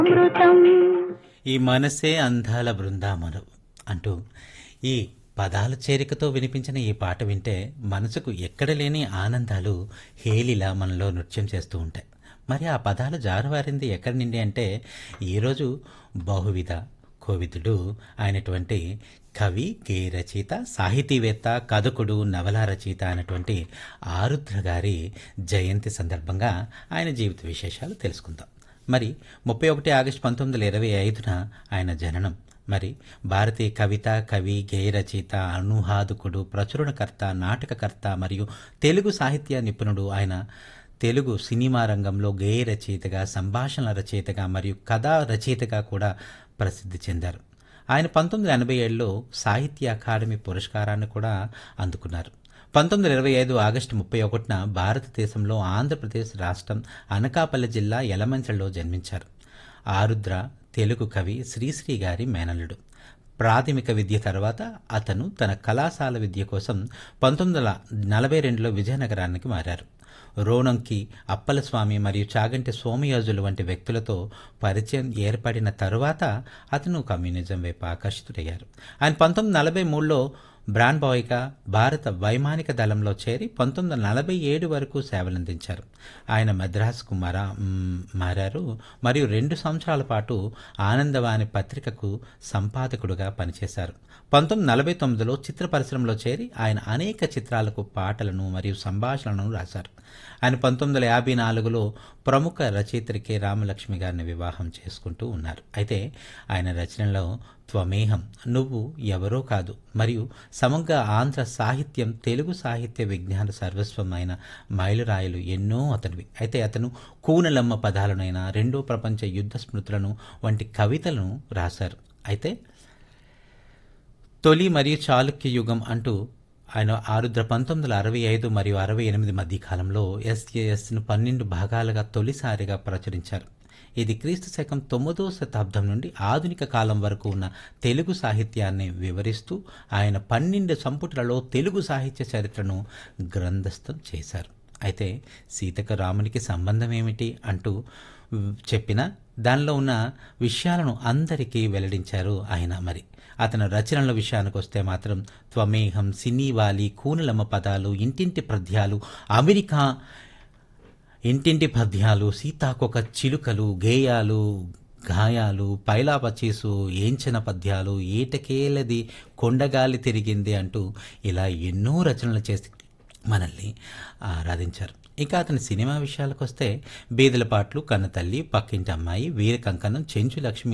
అమృతం ఈ మనసే అందాల బృందామను అంటూ ఈ పదాల చేరికతో వినిపించిన ఈ పాట వింటే మనసుకు ఎక్కడ లేని ఆనందాలు హేలిలా మనలో నృత్యం చేస్తూ ఉంటాయి మరి ఆ పదాలు జారువారింది ఎక్కడి నుండి అంటే ఈరోజు బహువిధ కోవిదుడు అయినటువంటి కవి గేయ రచయిత సాహితీవేత్త కథకుడు నవల రచయిత అయినటువంటి ఆరుద్ర గారి జయంతి సందర్భంగా ఆయన జీవిత విశేషాలు తెలుసుకుందాం మరి ముప్పై ఒకటి ఆగస్టు పంతొమ్మిది వందల ఇరవై ఐదున ఆయన జననం మరి భారతీయ కవిత కవి గేయ రచయిత అనుహాదుకుడు ప్రచురణకర్త నాటకకర్త మరియు తెలుగు సాహిత్య నిపుణుడు ఆయన తెలుగు సినిమా రంగంలో గేయ రచయితగా సంభాషణ రచయితగా మరియు కథా రచయితగా కూడా ప్రసిద్ధి చెందారు ఆయన పంతొమ్మిది వందల ఎనభై ఏడులో సాహిత్య అకాడమీ పురస్కారాన్ని కూడా అందుకున్నారు పంతొమ్మిది వందల ఇరవై ఐదు ఆగస్టు ముప్పై ఒకటిన భారతదేశంలో ఆంధ్రప్రదేశ్ రాష్ట్రం అనకాపల్లి జిల్లా యలమంచల్లో జన్మించారు ఆరుద్ర తెలుగు కవి శ్రీశ్రీ గారి మేనల్లుడు ప్రాథమిక విద్య తర్వాత అతను తన కళాశాల విద్య కోసం పంతొమ్మిది వందల నలభై రెండులో విజయనగరానికి మారారు రోణంకి అప్పలస్వామి మరియు చాగంటి సోమయాజులు వంటి వ్యక్తులతో పరిచయం ఏర్పడిన తరువాత అతను కమ్యూనిజం వైపు ఆకర్షితుడయ్యారు ఆయన పంతొమ్మిది నలభై మూడులో బ్రాండ్ బాయ్గా భారత వైమానిక దళంలో చేరి పంతొమ్మిది వందల నలభై ఏడు వరకు సేవలందించారు ఆయన మద్రాసుకు మరా మ్, మారారు మరియు రెండు సంవత్సరాల పాటు ఆనందవాణి పత్రికకు సంపాదకుడుగా పనిచేశారు పంతొమ్మిది నలభై తొమ్మిదిలో చిత్ర పరిశ్రమలో చేరి ఆయన అనేక చిత్రాలకు పాటలను మరియు సంభాషణలను రాశారు ఆయన పంతొమ్మిది వందల యాభై నాలుగులో ప్రముఖ రచయిత్రి కె రామలక్ష్మి గారిని వివాహం చేసుకుంటూ ఉన్నారు అయితే ఆయన రచనలో త్వమేహం నువ్వు ఎవరో కాదు మరియు సమగ్ర ఆంధ్ర సాహిత్యం తెలుగు సాహిత్య విజ్ఞాన సర్వస్వం అయిన మైలురాయిలు ఎన్నో అతనివి అయితే అతను కూనలమ్మ పదాలనైనా రెండో ప్రపంచ యుద్ధ స్మృతులను వంటి కవితలను రాశారు అయితే తొలి మరియు చాళుక్య యుగం అంటూ ఆయన ఆరుద్ర పంతొమ్మిది వందల అరవై ఐదు మరియు అరవై ఎనిమిది మధ్య కాలంలో ఎస్ఏఎస్ను పన్నెండు భాగాలుగా తొలిసారిగా ప్రచురించారు ఇది క్రీస్తు శకం తొమ్మిదో శతాబ్దం నుండి ఆధునిక కాలం వరకు ఉన్న తెలుగు సాహిత్యాన్ని వివరిస్తూ ఆయన పన్నెండు సంపుటలలో తెలుగు సాహిత్య చరిత్రను గ్రంథస్థం చేశారు అయితే సీతకు రామునికి సంబంధం ఏమిటి అంటూ చెప్పిన దానిలో ఉన్న విషయాలను అందరికీ వెల్లడించారు ఆయన మరి అతని రచనల విషయానికి వస్తే మాత్రం త్వమేహం సినీవాలి కూనలమ్మ పదాలు ఇంటింటి పద్యాలు అమెరికా ఇంటింటి పద్యాలు సీతాకొక చిలుకలు గేయాలు గాయాలు పైలా పచీసు ఏంచిన పద్యాలు ఏటకేలది కొండగాలి తిరిగింది అంటూ ఇలా ఎన్నో రచనలు చేసి మనల్ని ఆరాధించారు ఇక అతని సినిమా విషయాలకు వస్తే బీదల పాటలు కన్నతల్లి పక్కింటి అమ్మాయి వీర కంకణం చెంచు లక్ష్మి